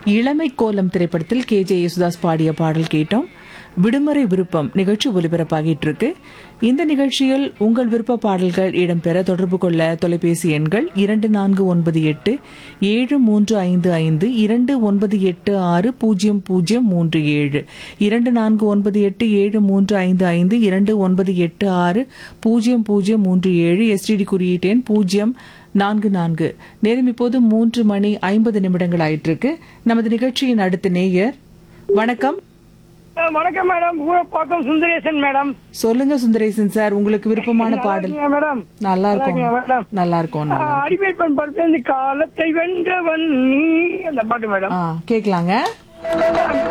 இளமை கோலம் திரைப்படத்தில் கே ஜே யேசுதாஸ் பாடிய பாடல் கேட்டோம் விடுமுறை விருப்பம் நிகழ்ச்சி ஒலிபரப்பாகிட்டு இருக்கு இந்த நிகழ்ச்சியில் உங்கள் விருப்ப பாடல்கள் இடம்பெற தொடர்பு கொள்ள தொலைபேசி எண்கள் இரண்டு நான்கு ஒன்பது எட்டு ஏழு மூன்று ஐந்து ஐந்து இரண்டு ஒன்பது எட்டு ஆறு பூஜ்ஜியம் பூஜ்ஜியம் மூன்று ஏழு இரண்டு நான்கு ஒன்பது எட்டு ஏழு மூன்று ஐந்து ஐந்து இரண்டு ஒன்பது எட்டு ஆறு பூஜ்ஜியம் பூஜ்ஜியம் மூன்று ஏழு எஸ்டிடி குறியீட்டு எண் பூஜ்ஜியம் நான்கு நான்கு நேரம் இப்போது மூன்று மணி ஐம்பது நிமிடங்கள் ஆயிட்டு இருக்கு நமது நிகழ்ச்சியின் அடுத்த நேயர் வணக்கம் அஹ் வணக்கம் மேடம் ஊரப்பாக்கம் சுந்தரேசன் மேடம் சொல்லுங்க சுந்தரேசன் சார் உங்களுக்கு விருப்பமான பாடல் இருக்கீங்களா மேடம் நல்லா இருக்கும் நல்லா இருக்கீங்களா, மேடம்? நல்லா இருக்கும் நல்லா அஹ் அடிமைப்பெண் பண் படத்துல இருந்து காலத்தை வென்றவன் நீ அந்த பாட்டு மேடம் ஆ கேக்கலாங்க